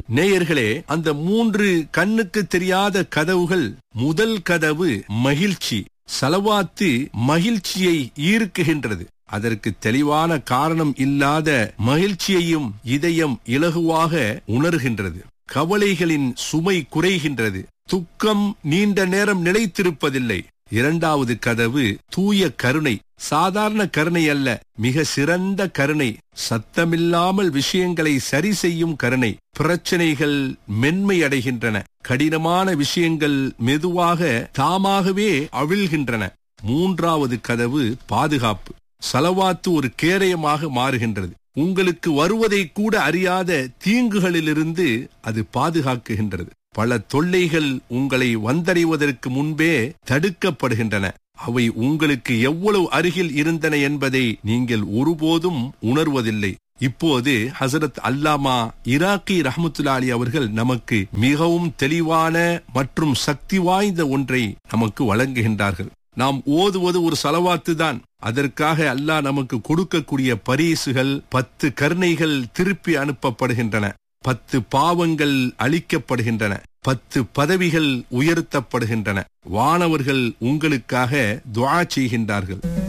நேயர்களே அந்த மூன்று கண்ணுக்கு தெரியாத கதவுகள் முதல் கதவு மகிழ்ச்சி சலவாத்து மகிழ்ச்சியை ஈர்க்குகின்றது அதற்கு தெளிவான காரணம் இல்லாத மகிழ்ச்சியையும் இதயம் இலகுவாக உணர்கின்றது கவலைகளின் சுமை குறைகின்றது துக்கம் நீண்ட நேரம் நிலைத்திருப்பதில்லை இரண்டாவது கதவு தூய கருணை சாதாரண கருணை அல்ல மிக சிறந்த கருணை சத்தமில்லாமல் விஷயங்களை சரி செய்யும் கருணை பிரச்சனைகள் மென்மை அடைகின்றன கடினமான விஷயங்கள் மெதுவாக தாமாகவே அவிழ்கின்றன மூன்றாவது கதவு பாதுகாப்பு சலவாத்து ஒரு கேரயமாக மாறுகின்றது உங்களுக்கு வருவதை கூட அறியாத தீங்குகளிலிருந்து அது பாதுகாக்குகின்றது பல தொல்லைகள் உங்களை வந்தடைவதற்கு முன்பே தடுக்கப்படுகின்றன அவை உங்களுக்கு எவ்வளவு அருகில் இருந்தன என்பதை நீங்கள் ஒருபோதும் உணர்வதில்லை இப்போது ஹசரத் அல்லாமா இராக்கி ரஹமத்துல்லாலி அவர்கள் நமக்கு மிகவும் தெளிவான மற்றும் சக்தி வாய்ந்த ஒன்றை நமக்கு வழங்குகின்றார்கள் நாம் ஓதுவது ஒரு சலவாத்து தான் அதற்காக அல்லாஹ் நமக்கு கொடுக்கக்கூடிய பரிசுகள் பத்து கருணைகள் திருப்பி அனுப்பப்படுகின்றன பத்து பாவங்கள் அளிக்கப்படுகின்றன பத்து பதவிகள் உயர்த்தப்படுகின்றன வானவர்கள் உங்களுக்காக துவா செய்கின்றார்கள்